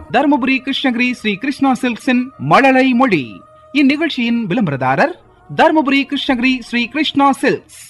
தருமபுரி கிருஷ்ணகிரி ஸ்ரீ கிருஷ்ணா சில்க்ஸின் மழலை மொழி இந்நிகழ்ச்சியின் விளம்பரதாரர் தருமபுரி கிருஷ்ணகிரி ஸ்ரீ கிருஷ்ணா சில்க்ஸ்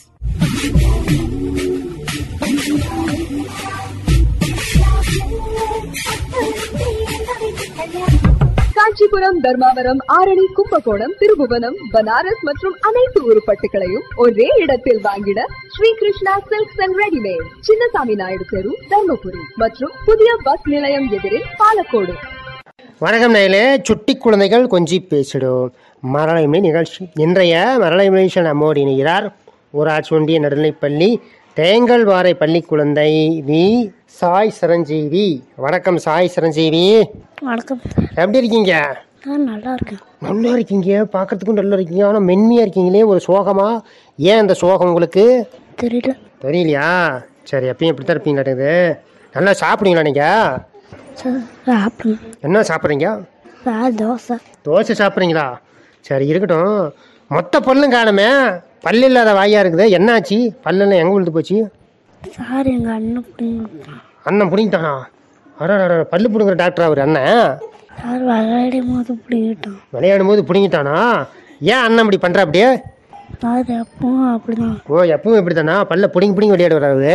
காஞ்சிபுரம் தர்மாவரம் ஆரணி கும்பகோணம் திருபுவனம் பனாரஸ் மற்றும் அனைத்து உருப்பட்டுகளையும் ஒரே இடத்தில் வாங்கிட Sri Krishna silks and readymade Chinnasamy Naidu தெரு தர்மபுரி மற்றும் புதிய பஸ் நிலையம் எதிரில் பாலக்கோடு வணக்கம் நேயர்களே சுட்டி குழந்தைகள் கொஞ்சி பேசிடும் மரளைமொழி நிகழ்ச்சி இன்றைய மரளைமொழி நிகழ்ச்சியில் நம்மோடு இணைகிறார் ஊராட்சி ஒன்றிய நடுநிலைப்பள்ளி தேங்கல்வாரை பள்ளி குழந்தை வி சாய் சிரஞ்சீவி வணக்கம் சாய் சிரஞ்சீவி வணக்கம் எப்படி இருக்கீங்க நான் நல்லா இருக்கேன் நல்லா இருக்கீங்க பார்க்கறதுக்கும் நல்லா இருக்கீங்க ஆனால் மென்மையாக இருக்கீங்களே ஒரு சோகமா ஏன் அந்த சோகம் உங்களுக்கு தெரியல தெரியலையா சரி எப்பயும் இப்படி தான் இருப்பீங்களாட்டுது நல்லா சாப்பிடுவீங்களா நீங்கள் சார் சாப்பிடுங்க என்ன சாப்பிட்றீங்க சார் தோசை தோசை சாப்பிட்றீங்களா சரி இருக்கட்டும் மொத்த பல்லும் காணுமே பல்லு இல்லாத வாயா இருக்குது என்னாச்சு பல்லெல்லாம் எங்கே விழுந்து போச்சு சார் எங்கள் அண்ணன் பிடிங்க அண்ணன் பிடிங்கிட்டானா அட பல்லு பிடுங்குற டாக்டர் அவர் அண்ணன் சார் விளையாடும் போது பிடிக்கிட்டோம் விளையாடும் போது பிடுங்கிட்டானா ஏன் அண்ணன் இப்படி பண்ணுறா அப்படியே சார் எப்பவும் அப்படிதான் ஓ எப்பவும் இப்படி தானா பல்ல பிடிங்கி பிடிங்கி விளையாடு வராது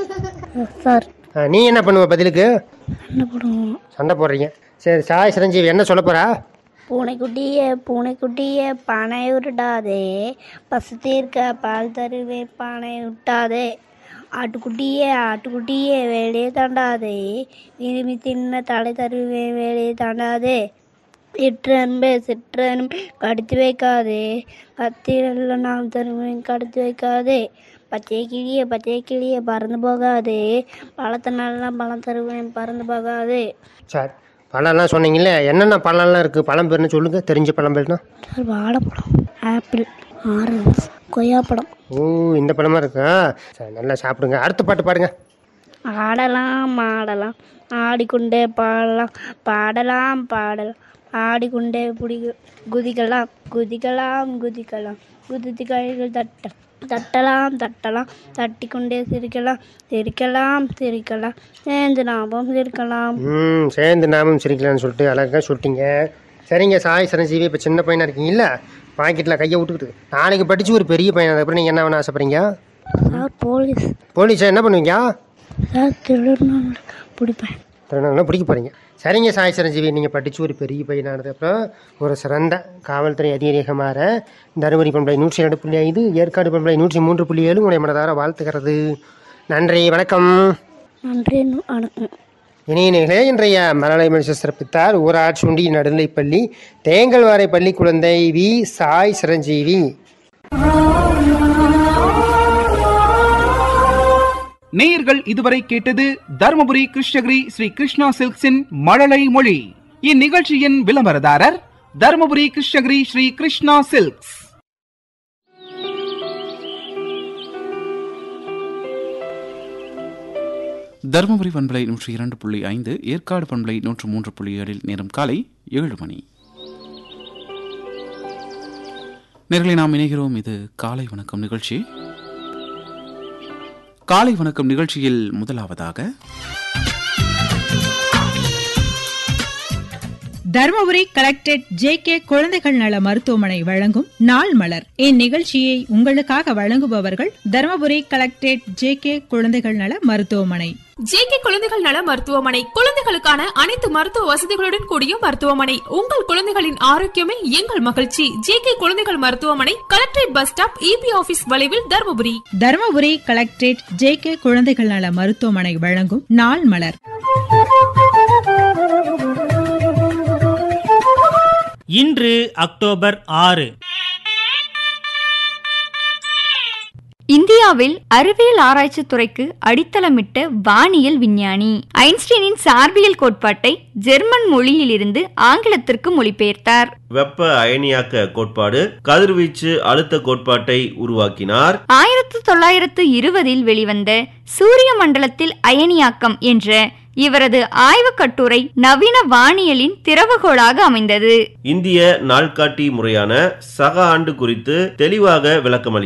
சார் நீ என்ன பண்ணுவ பதிலுக்கு என்ன பண்ணுவோம் சண்டை போடுறீங்க சரி சாய் சிரஞ்சீவி என்ன சொல்ல போறா பூனைக்குட்டியே பூனைக்குட்டியே பானை உருட்டாதே பசு தீர்க்க பால் தருவே பானை விட்டாதே ஆட்டுக்குட்டியே ஆட்டுக்குட்டியே வேலையை தாண்டாதே விரும்பி தின்ன தலை தருவே வேலையை தாண்டாதே சிற்றன்பு சிற்றன்பு கடித்து வைக்காதே கத்திரல்ல நாம் தருவேன் கடித்து வைக்காதே பச்சை கிளியே பச்சை கிளியே பறந்து போகாதே பழத்தை நல்லா பழம் தருவேன் பறந்து போகாதே சரி பழம்லாம் சொன்னீங்களே என்னென்ன பழம்லாம் இருக்குது பழம் பேர்னு சொல்லுங்க தெரிஞ்ச பழம் பேர்னா சார் வாழைப்பழம் ஆப்பிள் ஆரஞ்சு கொய்யாப்பழம் ஓ இந்த பழமா இருக்கா சரி நல்லா சாப்பிடுங்க அடுத்த பாட்டு பாடுங்க ஆடலாம் ஆடலாம் ஆடிக்கொண்டே பாடலாம் பாடலாம் பாடலாம் ஆடிக்கொண்டே புடி குதிக்கலாம் குதிக்கலாம் குதிக்கலாம் குதித்து கைகள் தட்ட தட்டலாம் தட்டலாம் தட்டிக்கொண்டே சிரிக்கலாம் சிரிக்கலாம் சிரிக்கலாம் சேர்ந்து நாமும் சிரிக்கலாம் ம் சேர்ந்து நாமும் சிரிக்கலாம்னு சொல்லிட்டு அழகாக சொல்லிட்டீங்க சரிங்க சாய் சிரஞ்சீவி இப்போ சின்ன பையனாக இருக்கீங்கல்ல பாக்கெட்டில் கையை விட்டுக்கிட்டு நாளைக்கு படித்து ஒரு பெரிய பையன் அதுக்கப்புறம் நீங்கள் என்ன வேணும் ஆசைப்படுறீங்க சார் போலீஸ் போலீஸா என்ன பண்ணுவீங்க சார் திருடணும் பிடிப்பேன் திருநெல்வேலியில் பிடிக்க போகிறீங்க சரிங்க சாய் சிரஞ்சீவி நீங்கள் படித்து ஒரு பெரிய பையனானதுக்கப்புறம் ஒரு சிறந்த காவல்துறை அதிகாரியாக மாற தருமபுரி பண்பலை நூற்றி ரெண்டு புள்ளி ஐந்து ஏற்காடு பண்பலை நூற்றி மூன்று புள்ளி ஏழு உடைய மனதார வாழ்த்துகிறது நன்றி வணக்கம் நன்றி வணக்கம் இணையர்களே இன்றைய மலலை மனுஷ சிறப்பித்தார் ஊராட்சி ஒன்றிய நடுநிலைப்பள்ளி தேங்கல்வாரை பள்ளி குழந்தை வி சாய் சிரஞ்சீவி நேயர்கள் இதுவரை கேட்டது தருமபுரி கிருஷ்ணகிரி ஸ்ரீ கிருஷ்ணா சில்க்ஸின் மழலை மொழி இந்நிகழ்ச்சியின் விளம்பரதாரர் தருமபுரி கிருஷ்ணகிரி ஸ்ரீ கிருஷ்ணா சில்க்ஸ் தருமபுரி பண்பலை நூற்றி இரண்டு புள்ளி ஐந்து ஏற்காடு பண்பலை நூற்று மூன்று புள்ளி ஏழில் நேரம் காலை ஏழு மணி நேர்களை நாம் இணைகிறோம் இது காலை வணக்கம் நிகழ்ச்சி காலை வணக்கம் நிகழ்ச்சியில் முதலாவதாக தருமபுரி கலெக்டரேட் ஜே கே குழந்தைகள் நல மருத்துவமனை வழங்கும் நாள் மலர் இந்நிகழ்ச்சியை உங்களுக்காக வழங்குபவர்கள் தருமபுரி கலெக்டரேட் ஜே கே குழந்தைகள் நல மருத்துவமனை ஜேகே குழந்தைகள் நல மருத்துவமனை குழந்தைகளுக்கான அனைத்து மருத்துவ வசதிகளுடன் கூடிய மருத்துவமனை உங்கள் குழந்தைகளின் ஆரோக்கியமே எங்கள் மகிழ்ச்சி ஜேகே குழந்தைகள் மருத்துவமனை collectorate bus stop EB office வளைவில் Dharmapuri Dharmapuri collectorate J K குழந்தைகள் நல மருத்துவமனை வழங்கும் நாள் மலர் இன்று அக்டோபர் ஆறு இந்தியாவில் அறிவியல் ஆராய்ச்சித் துறைக்கு அடித்தளமிட்ட வானியல் விஞ்ஞானி ஐன்ஸ்டீனின் சார்பியல் கோட்பாட்டை ஜெர்மன் மொழியிலிருந்து ஆங்கிலத்திற்கு மொழிபெயர்த்தார் வெப்ப அயனியாக்க கோட்பாடு கதிர்வீச்சு அழுத்த கோட்பாட்டை உருவாக்கினார் ஆயிரத்து தொள்ளாயிரத்து இருபதில் வெளிவந்த சூரிய மண்டலத்தில் அயனியாக்கம் என்ற இவரது ஆய்வுக் கட்டுரை நவீன வானியலின் திறவுகோலாக அமைந்தது இந்திய நாள்காட்டி முறையான சக ஆண்டு குறித்து தெளிவாக விளக்கமளி